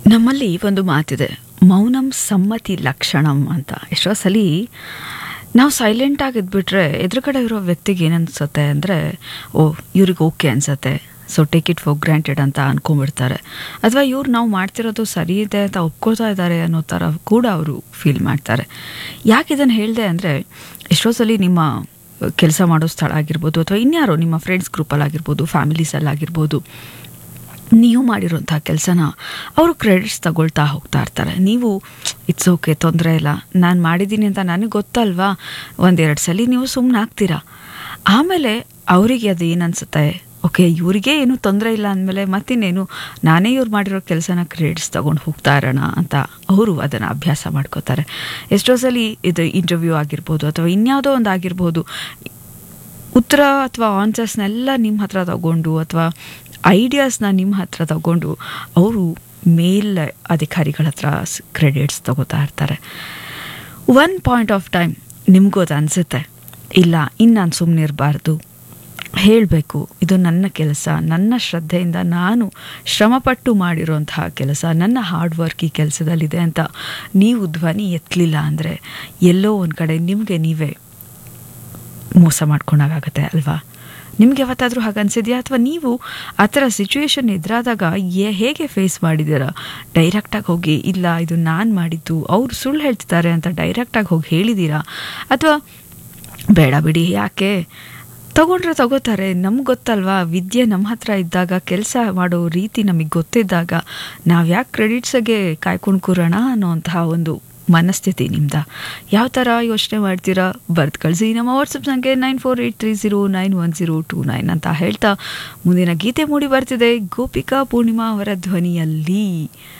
ನಮ್ಮಲ್ಲಿ ಒಂದು ಮಾತಿದೆ ಮೌನಂ ಸಮ್ಮತಿ ಲಕ್ಷಣಂ ಅಂತ ಎಷ್ಟೋ ಸಲ ನಾವು ಸೈಲೆಂಟ್ ಆಗಿದ್ಬಿಟ್ರೆ ಎದುರುಗಡೆ ಇರೋ ವ್ಯಕ್ತಿಗೆ ಏನನ್ಸುತ್ತೆ ಅಂದರೆ ಓ ಇವ್ರಿಗೆ ಓಕೆ ಅನ್ಸತ್ತೆ so take it for granted ಅಂತ ಅನ್ಕೊಂಡ್ಬಿಡ್ತಾರೆ ಅಥವಾ ಇವ್ರು ನಾವು ಮಾಡ್ತಿರೋದು ಸರಿ ಇದೆ ಅಂತ ಒಪ್ಕೊಳ್ತಾ ಇದ್ದಾರೆ ಅನ್ನೋ ಥರ ಕೂಡ ಅವರು ಫೀಲ್ ಮಾಡ್ತಾರೆ ಯಾಕೆ ಇದನ್ನು ಹೇಳಿದೆ ಅಂದರೆ ಎಷ್ಟೋ ಸಲ ನಿಮ್ಮ ಕೆಲಸ ಮಾಡೋ ಸ್ಥಳ ಆಗಿರ್ಬೋದು ಅಥವಾ ಇನ್ಯಾರೋ ನಿಮ್ಮ ಫ್ರೆಂಡ್ಸ್ ಗ್ರೂಪಲ್ಲಾಗಿರ್ಬೋದು ಫ್ಯಾಮಿಲೀಸಲ್ಲಾಗಿರ್ಬೋದು ನೀವು ಮಾಡಿರೋಂಥ ಕೆಲಸನ ಅವರು ಕ್ರೆಡಿಟ್ಸ್ ತಗೊಳ್ತಾ ಹೋಗ್ತಾ ಇರ್ತಾರೆ ನೀವು ಇಟ್ಸ್ ಓಕೆ ತೊಂದರೆ ಇಲ್ಲ ನಾನು ಮಾಡಿದ್ದೀನಿ ಅಂತ ನನಗೆ ಗೊತ್ತಲ್ವಾ ಒಂದೆರಡು ಸಲ ನೀವು ಸುಮ್ಮನೆ ಆಗ್ತೀರಾ ಆಮೇಲೆ ಅವರಿಗೆ ಅದು ಏನು ಅನಿಸುತ್ತೆ ಓಕೆ ಇವರಿಗೆ ಏನು ತೊಂದರೆ ಇಲ್ಲ ಅಂದಮೇಲೆ ಮತ್ತಿನ್ನೇನು ನಾನೇ ಇವ್ರು ಮಾಡಿರೋ ಕೆಲಸನ ಕ್ರೆಡಿಟ್ಸ್ ತೊಗೊಂಡು ಹೋಗ್ತಾ ಇರೋಣ ಅಂತ ಅವರು ಅದನ್ನು ಅಭ್ಯಾಸ ಮಾಡ್ಕೋತಾರೆ ಎಷ್ಟೋ ಸಲ ಇದು ಇಂಟರ್ವ್ಯೂ ಆಗಿರ್ಬೋದು ಅಥವಾ ಇನ್ಯಾವುದೋ ಒಂದು ಆಗಿರ್ಬೋದು ಉತ್ತರ ಅಥವಾ ಆನ್ಸರ್ಸ್ನೆಲ್ಲ ನಿಮ್ಮ ಹತ್ರ ತಗೊಂಡು ಅಥವಾ ಐಡಿಯಾಸ್ನ ನಿಮ್ಮ ಹತ್ರ ತಗೊಂಡು ಅವರು ಮೇಲ್ ಅಧಿಕಾರಿಗಳ ಹತ್ರ ಕ್ರೆಡಿಟ್ಸ್ ತಗೋತಾ ಇರ್ತಾರೆ ಒನ್ ಪಾಯಿಂಟ್ ಆಫ್ ಟೈಮ್ ನಿಮಗೂ ಅದು ಅನಿಸುತ್ತೆ ಇಲ್ಲ ಇನ್ನು ನಾನು ಸುಮ್ಮನೆ ಇರಬಾರ್ದು ಹೇಳಬೇಕು ಇದು ನನ್ನ ಕೆಲಸ ನನ್ನ ಶ್ರದ್ಧೆಯಿಂದ ನಾನು ಶ್ರಮಪಟ್ಟು ಮಾಡಿರೋಂತಹ ಕೆಲಸ ನನ್ನ ಹಾರ್ಡ್ ವರ್ಕ್ ಈ ಕೆಲಸದಲ್ಲಿದೆ ಅಂತ ನೀವು ಧ್ವನಿ ಎತ್ತಲಿಲ್ಲ ಅಂದರೆ ಎಲ್ಲೋ ಒಂದು ಕಡೆ ನಿಮಗೆ ನೀವೇ ಮೋಸ ಮಾಡ್ಕೊಂಡಾಗತ್ತೆ ಅಲ್ವಾ ನಿಮ್ಗೆ ಯಾವತ್ತಾದರೂ ಹಾಗೆ ಅನ್ಸಿದ್ಯಾ ಅಥವಾ ನೀವು ಆ ಥರ ಸಿಚುವೇಶನ್ ಎದುರಾದಾಗ ಏ ಹೇಗೆ ಫೇಸ್ ಮಾಡಿದ್ದೀರಾ ಡೈರೆಕ್ಟಾಗಿ ಹೋಗಿ ಇಲ್ಲ ಇದು ನಾನು ಮಾಡಿದ್ದು ಅವ್ರು ಸುಳ್ಳು ಹೇಳ್ತಿದ್ದಾರೆ ಅಂತ ಡೈರೆಕ್ಟಾಗಿ ಹೋಗಿ ಹೇಳಿದ್ದೀರಾ ಅಥವಾ ಬೇಡ ಬಿಡಿ ಯಾಕೆ ತಗೊಂಡ್ರೆ ತಗೋತಾರೆ ನಮ್ಗೆ ಗೊತ್ತಲ್ವಾ ವಿದ್ಯೆ ನಮ್ಮ ಹತ್ರ ಇದ್ದಾಗ ಕೆಲಸ ಮಾಡೋ ರೀತಿ ನಮಗೆ ಗೊತ್ತಿದ್ದಾಗ ನಾವು ಯಾಕೆ ಕ್ರೆಡಿಟ್ಸಿಗೆ ಕಾಯ್ಕೊಂಡು ಕೂರೋಣ ಅನ್ನೋಂತಹ ಒಂದು ಮನಸ್ಥಿತಿ ನಿಮ್ದ ಯಾವ ಥರ ಯೋಚನೆ ಮಾಡ್ತೀರಾ ಬರ್ದು ಕಳಿಸಿ ನಮ್ಮ ವಾಟ್ಸಪ್ ಸಂಖ್ಯೆ nine four eight three zero nine one zero two nine ಅಂತ ಹೇಳ್ತಾ ಮುಂದಿನ ಗೀತೆ ಮೂಡಿ ಬರ್ತಿದೆ ಗೋಪಿಕಾ ಪೂರ್ಣಿಮಾ ಅವರ ಧ್ವನಿಯಲ್ಲಿ